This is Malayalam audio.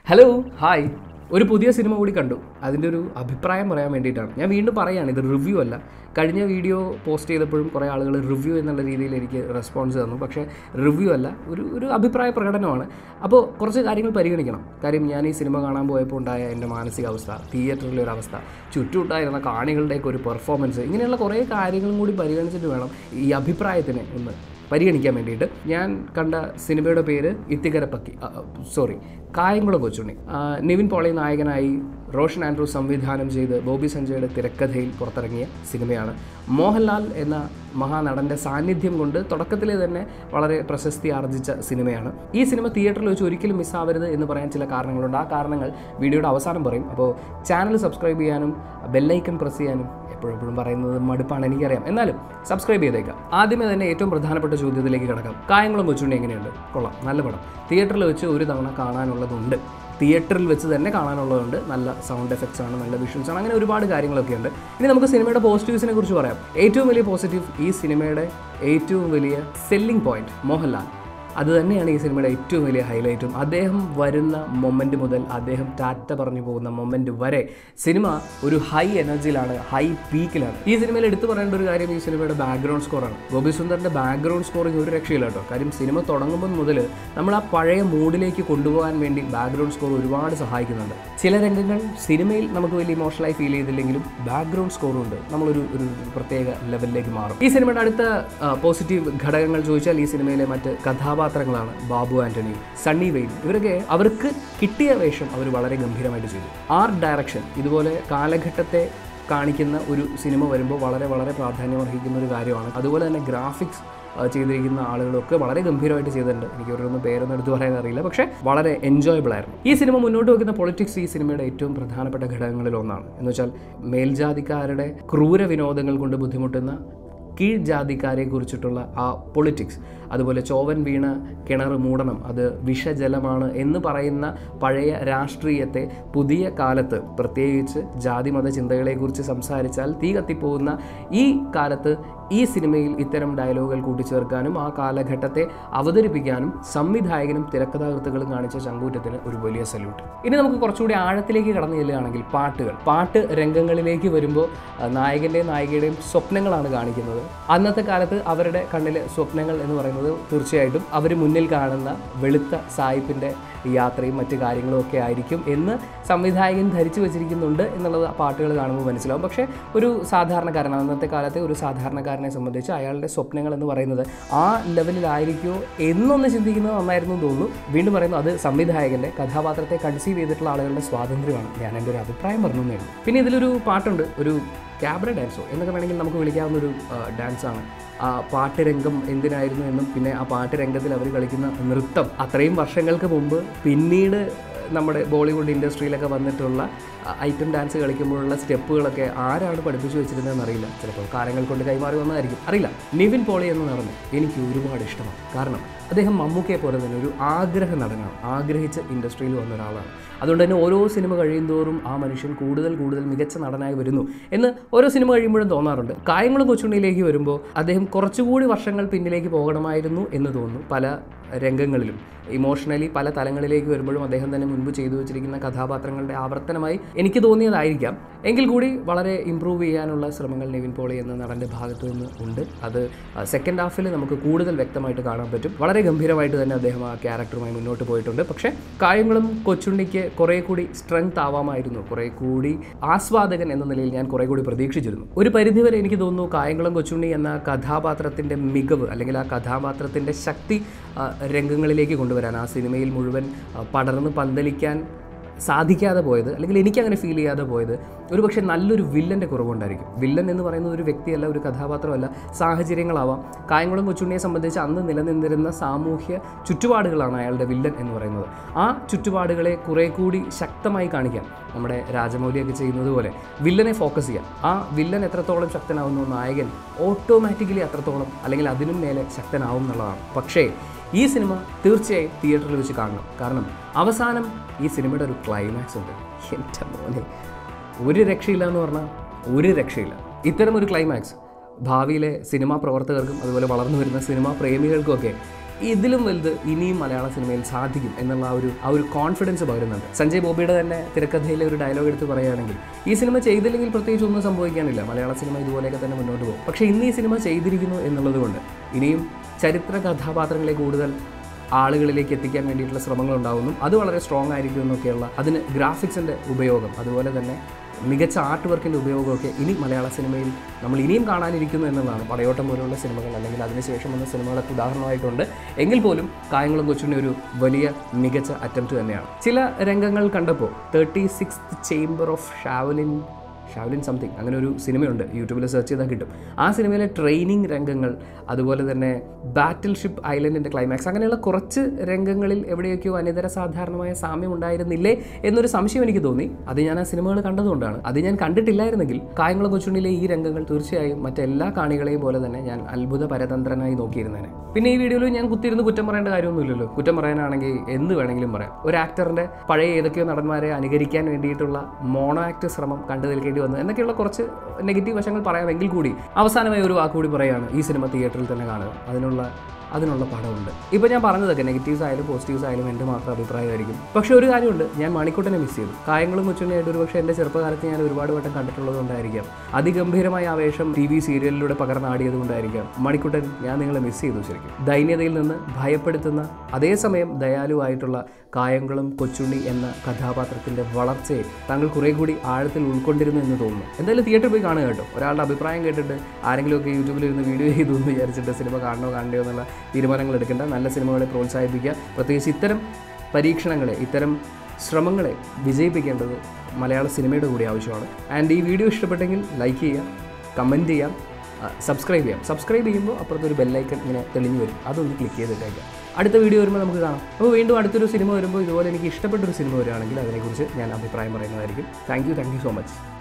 ഹലോ ഹായ് ഒരു പുതിയ സിനിമ കൂടി കണ്ടു അതിൻ്റെ ഒരു അഭിപ്രായം പറയാൻ വേണ്ടിയിട്ടാണ് ഞാൻ വീണ്ടും പറയുകയാണ് ഇത് റിവ്യൂ അല്ല കഴിഞ്ഞ വീഡിയോ പോസ്റ്റ് ചെയ്തപ്പോഴും കുറേ ആളുകൾ റിവ്യൂ എന്നുള്ള രീതിയിൽ എനിക്ക് റെസ്പോൺസ് തന്നു പക്ഷേ റിവ്യൂ അല്ല ഒരു ഒരു അഭിപ്രായ പ്രകടനമാണ് അപ്പോൾ കുറച്ച് കാര്യങ്ങൾ പരിഗണിക്കണം കാര്യം ഞാൻ ഈ സിനിമ കാണാൻ പോയപ്പോൾ ഉണ്ടായ എൻ്റെ മാനസികാവസ്ഥ തിയേറ്ററിലെ ഒരു അവസ്ഥ ചുറ്റുമുണ്ടായിരുന്ന കാണികളുടെയൊക്കെ ഒരു പെർഫോമൻസ് ഇങ്ങനെയുള്ള കുറേ കാര്യങ്ങളും കൂടി പരിഗണിച്ചിട്ട് വേണം ഈ അഭിപ്രായത്തിന് ഒന്ന് പരിഗണിക്കാൻ വേണ്ടിയിട്ട് ഞാൻ കണ്ട സിനിമയുടെ പേര് ഇത്തിക്കരപ്പക്കി സോറി കായംകുളം കൊച്ചുണ്ണി ആ, നിവിൻ പോളി നായകനായി റോഷൻ ആൻഡ്രൂസ് സംവിധാനം ചെയ്ത് ബോബി സഞ്ജയുടെ തിരക്കഥയിൽ പുറത്തിറങ്ങിയ സിനിമയാണ് മോഹൻലാൽ എന്ന മഹാനടൻ്റെ സാന്നിധ്യം കൊണ്ട് തുടക്കത്തിലെ തന്നെ വളരെ പ്രശസ്തി ആർജിച്ച സിനിമയാണ് ഈ സിനിമ തിയേറ്ററിൽ വെച്ച് ഒരിക്കലും മിസ്സാവരുത് എന്ന് പറയാൻ ചില കാരണങ്ങളുണ്ട് ആ കാരണങ്ങൾ വീഡിയോയുടെ അവസാനം പറയും അപ്പോൾ ചാനൽ സബ്സ്ക്രൈബ് ചെയ്യാനും ബെല്ലൈക്കൺ പ്രസ് ചെയ്യാനും എപ്പോഴെപ്പോഴും പറയുന്നത് മടുപ്പാണ് എനിക്കറിയാം എന്നാലും സബ്സ്ക്രൈബ് ചെയ്തേക്കാം ആദ്യമേ തന്നെ ഏറ്റവും പ്രധാനപ്പെട്ട ചോദ്യത്തിലേക്ക് കിടക്കാം കായംകുളം കൊച്ചുണ്ണി എങ്ങനെയുണ്ട് കൊള്ളാം നല്ല പടം തിയേറ്ററിൽ വെച്ച് ഒരു തവണ കാണാനുള്ളതുണ്ട് തിയേറ്ററിൽ വെച്ച് തന്നെ കാണാനുള്ളതുണ്ട് നല്ല സൗണ്ട് എഫക്ട്സ് ആണ് നല്ല വിഷ്വൽസ് ആണ് അങ്ങനെ ഒരുപാട് കാര്യങ്ങളൊക്കെ ഉണ്ട് ഇനി നമുക്ക് സിനിമയുടെ പോസിറ്റീവ്സിനെ കുറിച്ച് പറയാം ഏറ്റവും വലിയ പോസിറ്റീവ് ഈ സിനിമയുടെ ഏറ്റവും വലിയ സെല്ലിംഗ് പോയിന്റ് മോഹൻലാൽ അത് തന്നെയാണ് ഈ സിനിമയുടെ ഏറ്റവും വലിയ ഹൈലൈറ്റും അദ്ദേഹം വരുന്ന മൊമെൻ്റ് മുതൽ അദ്ദേഹം ടാറ്റ പറഞ്ഞു പോകുന്ന മൊമെൻ്റ് വരെ സിനിമ ഒരു ഹൈ എനർജിയിലാണ് ഹൈ പീക്കിലാണ് ഈ സിനിമയിൽ എടുത്തു പറയേണ്ട ഒരു കാര്യം ഈ സിനിമയുടെ ബാക്ക്ഗ്രൗണ്ട് സ്കോറാണ് ഗോപി സുന്ദറിൻ്റെ ബാക്ക്ഗ്രൗണ്ട് സ്കോറിങ് ഒരു രക്ഷയില്ല കേട്ടോ കാര്യം സിനിമ തുടങ്ങുമ്പോൾ മുതൽ നമ്മൾ ആ പഴയ മൂഡിലേക്ക് കൊണ്ടുപോകാൻ വേണ്ടി ബാക്ക്ഗ്രൗണ്ട് സ്കോർ ഒരുപാട് സഹായിക്കുന്നുണ്ട് ചില രംഗങ്ങൾ സിനിമയിൽ നമുക്ക് വലിയ ഇമോഷണലായി ഫീൽ ചെയ്തില്ലെങ്കിലും ബാക്ക്ഗ്രൗണ്ട് സ്കോറും ഉണ്ട് നമ്മളൊരു ഒരു പ്രത്യേക ലെവലിലേക്ക് മാറും ഈ സിനിമയുടെ അടുത്ത പോസിറ്റീവ് ഘടകങ്ങൾ ചോദിച്ചാൽ ഈ സിനിമയിലെ മറ്റ് കഥാപാത്രങ്ങളാണ് ബാബു ആന്റണി സണ്ണി വെയിൻ ഇവരൊക്കെ അവർക്ക് കിട്ടിയ വേഷം അവർ വളരെ ഗംഭീരമായിട്ട് ചെയ്തു ആർട്ട് ഡയറക്ഷൻ ഇതുപോലെ കാലഘട്ടത്തെ കാണിക്കുന്ന ഒരു സിനിമ വരുമ്പോൾ വളരെ വളരെ പ്രാധാന്യം അർഹിക്കുന്ന ഒരു കാര്യമാണ് അതുപോലെ തന്നെ ഗ്രാഫിക്സ് ചെയ്തിരിക്കുന്ന ആളുകളൊക്കെ വളരെ ഗംഭീരമായിട്ട് ചെയ്തിട്ടുണ്ട് എനിക്ക് അവരൊന്നും പേരൊന്നും എടുത്ത് പറയാൻ അറിയില്ല പക്ഷേ വളരെ എൻജോയബിൾ ആയിരുന്നു ഈ സിനിമ മുന്നോട്ട് വെക്കുന്ന പൊളിറ്റിക്സ് ഈ സിനിമയുടെ ഏറ്റവും പ്രധാനപ്പെട്ട ഘടകങ്ങളിൽ ഒന്നാണ് എന്ന് വെച്ചാൽ മേൽജാതിക്കാരുടെ ക്രൂര വിനോദങ്ങൾ കൊണ്ട് ബുദ്ധിമുട്ടുന്ന കീഴ്ജാതിക്കാരെ കുറിച്ചിട്ടുള്ള ആ പൊളിറ്റിക്സ് അതുപോലെ ചോവൻ വീണ കിണർ മൂടണം അത് വിഷജലമാണ് എന്ന് പറയുന്ന പഴയ രാഷ്ട്രീയത്തെ പുതിയ കാലത്ത് പ്രത്യേകിച്ച് ജാതിമത ചിന്തകളെക്കുറിച്ച് സംസാരിച്ചാൽ തീ കത്തിപ്പോകുന്ന ഈ കാലത്ത് ഈ സിനിമയിൽ ഇത്തരം ഡയലോഗുകൾ കൂട്ടിച്ചേർക്കാനും ആ കാലഘട്ടത്തെ അവതരിപ്പിക്കാനും സംവിധായകനും തിരക്കഥാകൃത്തുക്കളും കാണിച്ച ചങ്കൂറ്റത്തിന് ഒരു വലിയ സല്യൂട്ട് ഇനി നമുക്ക് കുറച്ചുകൂടി ആഴത്തിലേക്ക് കടന്നു ചെല്ലുകയാണെങ്കിൽ പാട്ടുകൾ പാട്ട് രംഗങ്ങളിലേക്ക് വരുമ്പോൾ ആ, നായകൻ്റെയും നായികയുടെയും സ്വപ്നങ്ങളാണ് കാണിക്കുന്നത് അന്നത്തെ കാലത്ത് അവരുടെ കണ്ണിലെ സ്വപ്നങ്ങൾ എന്ന് പറയുന്നത് തീർച്ചയായിട്ടും അവർ മുന്നിൽ കാണുന്ന വെളുത്ത സായിപ്പിൻ്റെ യാത്രയും മറ്റു കാര്യങ്ങളും ഒക്കെ ആയിരിക്കും എന്ന് സംവിധായകൻ ധരിച്ചു വെച്ചിരിക്കുന്നുണ്ട് എന്നുള്ളത് ആ പാട്ടുകൾ കാണുമ്പോൾ മനസ്സിലാവും പക്ഷേ ഒരു സാധാരണക്കാരൻ അന്നത്തെ കാലത്തെ ഒരു സാധാരണക്കാരനെ സംബന്ധിച്ച് അയാളുടെ സ്വപ്നങ്ങൾ എന്ന് പറയുന്നത് ആ ലെവലിലായിരിക്കുമോ എന്നൊന്ന് ചിന്തിക്കുന്നത് നന്നായിരുന്നു എന്ന് തോന്നുന്നു വീണ്ടും പറയുന്നു അത് സംവിധായകൻ്റെ കഥാപാത്രത്തെ കൺസീവ് ചെയ്തിട്ടുള്ള ആളുകളുടെ സ്വാതന്ത്ര്യമാണ് ഞാൻ എൻ്റെ ഒരു അഭിപ്രായം പറഞ്ഞു എന്നേ ഉള്ളൂ പിന്നെ ഇതിലൊരു പാട്ടുണ്ട് ഒരു ക്യാബറ ഡാൻസോ എന്നൊക്കെ വേണമെങ്കിൽ നമുക്ക് വിളിക്കാവുന്ന ഒരു ഡാൻസാണ് ആ പാട്ട് രംഗം എന്തിനായിരുന്നു എന്നും പിന്നെ ആ പാട്ട് രംഗത്തിൽ അവർ കളിക്കുന്ന നൃത്തം അത്രയും വർഷങ്ങൾക്ക് മുമ്പ് പിന്നീട് നമ്മുടെ ബോളിവുഡ് ഇൻഡസ്ട്രിയിലൊക്കെ വന്നിട്ടുള്ള ഐറ്റം ഡാൻസ് കളിക്കുമ്പോഴുള്ള സ്റ്റെപ്പുകളൊക്കെ ആരാണ് പഠിപ്പിച്ചു വെച്ചിരുന്നതെന്ന് അറിയില്ല ചിലപ്പോൾ കാലങ്ങൾ കൊണ്ട് കൈമാറി വന്നതായിരിക്കും അറിയില്ല നിവിൻ പോളി എന്ന് നടന്ന് എനിക്ക് ഒരുപാട് ഇഷ്ടമാണ് കാരണം അദ്ദേഹം മമ്മൂക്കയെ പോലെ തന്നെ ഒരു ആഗ്രഹ നടനാണ് ആഗ്രഹിച്ച് ഇൻഡസ്ട്രിയിൽ വന്ന ഒരാളാണ് അതുകൊണ്ട് തന്നെ ഓരോ സിനിമ കഴിയുന്തോറും ആ മനുഷ്യൻ കൂടുതൽ കൂടുതൽ മികച്ച നടനായി വരുന്നു എന്ന് ഓരോ സിനിമ കഴിയുമ്പോഴും തോന്നാറുണ്ട് കായംകുളം കൊച്ചുണ്ണിയിലേക്ക് വരുമ്പോൾ അദ്ദേഹം കുറച്ചുകൂടി വർഷങ്ങൾ പിന്നിലേക്ക് പോകണമായിരുന്നു എന്ന് തോന്നുന്നു പല രംഗങ്ങളിലും ഇമോഷണലി പല തലങ്ങളിലേക്ക് വരുമ്പോഴും അദ്ദേഹം തന്നെ മുൻപ് ചെയ്തു വെച്ചിരിക്കുന്ന കഥാപാത്രങ്ങളുടെ ആവർത്തനമായി എനിക്ക് തോന്നിയതായിരിക്കാം എങ്കിൽ കൂടി വളരെ ഇമ്പ്രൂവ് ചെയ്യാനുള്ള ശ്രമങ്ങൾ നിവിൻ പോളി എന്ന നടൻ്റെ ഭാഗത്തു നിന്ന് ഉണ്ട് അത് സെക്കൻഡ് ഹാഫിൽ നമുക്ക് കൂടുതൽ വ്യക്തമായിട്ട് കാണാൻ പറ്റും വളരെ ഗംഭീരമായിട്ട് തന്നെ അദ്ദേഹം ആ ക്യാരക്ടറുമായി മുന്നോട്ട് പോയിട്ടുണ്ട് പക്ഷേ കായംകുളം കൊച്ചുണ്ണിക്ക് കുറേ കൂടി സ്ട്രെങ്ത് ആവാമായിരുന്നു കുറേ കൂടി ആസ്വാദകൻ എന്ന നിലയിൽ ഞാൻ കുറേ കൂടി പ്രതീക്ഷിച്ചിരുന്നു ഒരു പരിധിവരെ എനിക്ക് തോന്നുന്നു കായംകുളം കൊച്ചുണ്ണി എന്ന കഥാപാത്രത്തിൻ്റെ മികവ് അല്ലെങ്കിൽ ആ കഥാപാത്രത്തിൻ്റെ ശക്തി ആ, രംഗങ്ങളിലേക്ക് കൊണ്ടുവരാൻ ആ സിനിമയിൽ മുഴുവൻ ആ, പടർന്ന് പന്തലിക്കാൻ സാധിക്കാതെ പോയത് അല്ലെങ്കിൽ എനിക്ക് അങ്ങനെ ഫീൽ ചെയ്യാതെ പോയത് ഒരു പക്ഷേ നല്ലൊരു വില്ലൻ്റെ കുറവുണ്ടായിരിക്കും വില്ലൻ എന്ന് പറയുന്നത് ഒരു വ്യക്തിയല്ല ഒരു കഥാപാത്രമല്ല സാഹചര്യങ്ങളാവാം കായംകുളം കൊച്ചുണ്ണിയെ സംബന്ധിച്ച് അന്ന് നിലനിന്നിരുന്ന സാമൂഹ്യ ചുറ്റുപാടുകളാണ് അയാളുടെ വില്ലൻ എന്ന് പറയുന്നത് ആ ചുറ്റുപാടുകളെ കുറെ കൂടി ശക്തമായി കാണിക്കാൻ നമ്മുടെ രാജമൗലിയൊക്കെ ചെയ്യുന്നത് പോലെ വില്ലനെ ഫോക്കസ് ചെയ്യാം ആ വില്ലൻ എത്രത്തോളം ശക്തനാവുന്നു നായകൻ ഓട്ടോമാറ്റിക്കലി അത്രത്തോളം അല്ലെങ്കിൽ അതിനും മേലെ ശക്തനാവും എന്നുള്ളതാണ് പക്ഷേ ഈ സിനിമ തീർച്ചയായും തിയേറ്ററിൽ വെച്ച് കാണണം കാരണം അവസാനം ഈ സിനിമയുടെ ഒരു ക്ലൈമാക്സ് ഉണ്ട് എൻ്റെ മോനെ ഒരു രക്ഷയില്ല എന്ന് പറഞ്ഞാൽ ഒരു രക്ഷയില്ല ഇത്തരം ഒരു ക്ലൈമാക്സ് ഭാവിയിലെ സിനിമാ പ്രവർത്തകർക്കും അതുപോലെ വളർന്നു വരുന്ന സിനിമാ പ്രേമികൾക്കുമൊക്കെ ഇതിലും വലുത് ഇനിയും മലയാള സിനിമയിൽ സാധിക്കും എന്നുള്ള ആ ഒരു ആ ഒരു കോൺഫിഡൻസ് പകരുന്നുണ്ട് സഞ്ജയ് ബോബിയുടെ തന്നെ തിരക്കഥയിലെ ഒരു ഡയലോഗ് എടുത്ത് പറയുകയാണെങ്കിൽ ഈ സിനിമ ചെയ്തില്ലെങ്കിൽ പ്രത്യേകിച്ച് ഒന്നും സംഭവിക്കാനില്ല മലയാള സിനിമ ഇതുപോലെയൊക്കെ തന്നെ മുന്നോട്ട് പോകും പക്ഷേ ഇന്ന് ഈ സിനിമ ചെയ്തിരിക്കുന്നു എന്നുള്ളത് കൊണ്ട് ഇനിയും ചരിത്ര കഥാപാത്രങ്ങളെ കൂടുതൽ ആളുകളിലേക്ക് എത്തിക്കാൻ വേണ്ടിയിട്ടുള്ള ശ്രമങ്ങൾ ഉണ്ടാകുന്നു അത് വളരെ സ്ട്രോങ് ആയിരിക്കും എന്നൊക്കെയുള്ള അതിന് ഗ്രാഫിക്സിൻ്റെ ഉപയോഗം അതുപോലെ തന്നെ മികച്ച ആർട്ട് വർക്കിൻ്റെ ഉപയോഗമൊക്കെ ഇനി മലയാള സിനിമയിൽ നമ്മൾ ഇനിയും കാണാനിരിക്കുന്നു എന്നതാണ് പടയോട്ടം പോലുള്ള സിനിമകൾ അല്ലെങ്കിൽ അതിനുശേഷം വന്ന സിനിമകളൊക്കെ ഉദാഹരണമായിട്ടുണ്ട് എങ്കിൽ പോലും കായംകുളം കൊച്ചുണ്ണി ഒരു വലിയ മികച്ച അറ്റംപ്റ്റ് തന്നെയാണ് ചില രംഗങ്ങൾ കണ്ടപ്പോൾ thirty six chamber of Shaolin Shaolin something അങ്ങനെ ഒരു സിനിമയുണ്ട് യൂട്യൂബിൽ സെർച്ച് ചെയ്താൽ കിട്ടും ആ സിനിമയിലെ ട്രെയിനിങ് രംഗങ്ങൾ അതുപോലെ തന്നെ ബാറ്റിൽ ഷിപ്പ് ഐലൻഡിൻ്റെ ക്ലൈമാക്സ് അങ്ങനെയുള്ള കുറച്ച് രംഗങ്ങളിൽ എവിടെയൊക്കെയോ അനിതര സാധാരണമായ സാമ്യം ഉണ്ടായിരുന്നില്ലേ എന്നൊരു സംശയം എനിക്ക് തോന്നി അത് ഞാൻ ആ സിനിമകൾ കണ്ടതുകൊണ്ടാണ് അത് ഞാൻ കണ്ടിട്ടില്ലായിരുന്നെങ്കിൽ കായംകുളം കൊച്ചുണ്ണിയിലെ ഈ രംഗങ്ങൾ തീർച്ചയായും മറ്റെല്ലാ കാണികളെയും പോലെ തന്നെ ഞാൻ അത്ഭുത പരതന്ത്രനായി നോക്കിയിരുന്നേനെ പിന്നെ ഈ വീഡിയോയിൽ ഞാൻ കുത്തിയിരുന്ന് കുറ്റം പറയേണ്ട കാര്യമൊന്നുമില്ലല്ലോ കുറ്റം പറയാനാണെങ്കിൽ എന്ത് വേണമെങ്കിലും പറയാം ഒരു ആക്ടറിൻ്റെ പഴയ ഏതൊക്കെയോ നടന്മാരെ അനുകരിക്കാൻ വേണ്ടിയിട്ടുള്ള മോണോ ആക്ട് ശ്രമം കണ്ടു നിൽക്കേണ്ടി വന്നു എന്നൊക്കെയുള്ള കുറച്ച് നെഗറ്റീവ് വശങ്ങൾ പറയാമെങ്കിൽ കൂടി അവസാനമായി ഒരു വാക്കുകൂടി പറയുകയാണ് ഈ സിനിമ തിയേറ്ററിൽ തന്നെ കാണുക അതിനുള്ള അതിനുള്ള പടമുണ്ട് ഇപ്പോൾ ഞാൻ പറഞ്ഞതൊക്കെ നെഗറ്റീവ്സ് ആയാലും പോസിറ്റീവ്സ് ആയാലും എൻ്റെ മാത്രം അഭിപ്രായമായിരിക്കും പക്ഷേ ഒരു കാര്യമുണ്ട് ഞാൻ മണിക്കൂട്ടനെ മിസ് ചെയ്തു കായങ്ങളും കൊച്ചുണ്ണിയായിട്ട് ഒരു പക്ഷേ എൻ്റെ ചെറുപ്പകാലത്ത് ഞാൻ ഒരുപാട് വട്ടം കണ്ടിട്ടുള്ളത് കൊണ്ടായിരിക്കാം അതിഗംഭീരമായ ആവേശം ടി വി സീരിയലിലൂടെ പകർന്നാടിയത് കൊണ്ടായിരിക്കാം മണിക്കുട്ടൻ ഞാൻ നിങ്ങളെ മിസ് ചെയ്തു ശരിക്കും ദൈന്യതയിൽ നിന്ന് ഭയപ്പെടുത്തുന്ന അതേസമയം ദയാലുവായിട്ടുള്ള കായംകുളം കൊച്ചുണ്ണി എന്ന കഥാപാത്രത്തിൻ്റെ വളർച്ചയെ താങ്കൾ കുറേ കൂടി ആഴത്തിൽ ഉൾക്കൊണ്ടിരുന്നു എന്ന് തോന്നുന്നു എന്തായാലും തിയേറ്ററിൽ പോയി കാണുക കേട്ടോ ഒരാളുടെ അഭിപ്രായം കേട്ടിട്ട് ആരെങ്കിലുമൊക്കെ യൂട്യൂബിൽ ഇരുന്ന് വീഡിയോ ചെയ്തു എന്ന് വിചാരിച്ചിട്ട് സിനിമ കാണണോ കാണണ്ടയോ എന്നുള്ള തീരുമാനങ്ങൾ എടുക്കേണ്ട നല്ല സിനിമകളെ പ്രോത്സാഹിപ്പിക്കുക പ്രത്യേകിച്ച് ഇത്തരം പരീക്ഷണങ്ങളെ ഇത്തരം ശ്രമങ്ങളെ വിജയിപ്പിക്കേണ്ടത് മലയാള സിനിമയുടെ കൂടി ആവശ്യമാണ് ആൻഡ് ഈ വീഡിയോ ഇഷ്ടപ്പെട്ടെങ്കിൽ ലൈക്ക് ചെയ്യാം കമൻറ്റ് ചെയ്യാം സബ്സ്ക്രൈബ് ചെയ്യാം സബ്സ്ക്രൈബ് ചെയ്യുമ്പോൾ അപ്പുറത്തൊരു ബെല്ലൈക്കൺ ഇങ്ങനെ തെളിഞ്ഞു വരും അതൊന്ന് ക്ലിക്ക് ചെയ്തിട്ടേക്കാം അടുത്ത വീഡിയോ വരുമ്പോൾ നമുക്ക് കാണാം അപ്പോൾ വീണ്ടും അടുത്തൊരു സിനിമ വരുമ്പോൾ ഇതുപോലെ എനിക്ക് ഇഷ്ടപ്പെട്ടൊരു സിനിമ വരികയാണെങ്കിൽ അതിനെക്കുറിച്ച് ഞാൻ അഭിപ്രായം പറയുന്നതായിരിക്കും thank you thank you so much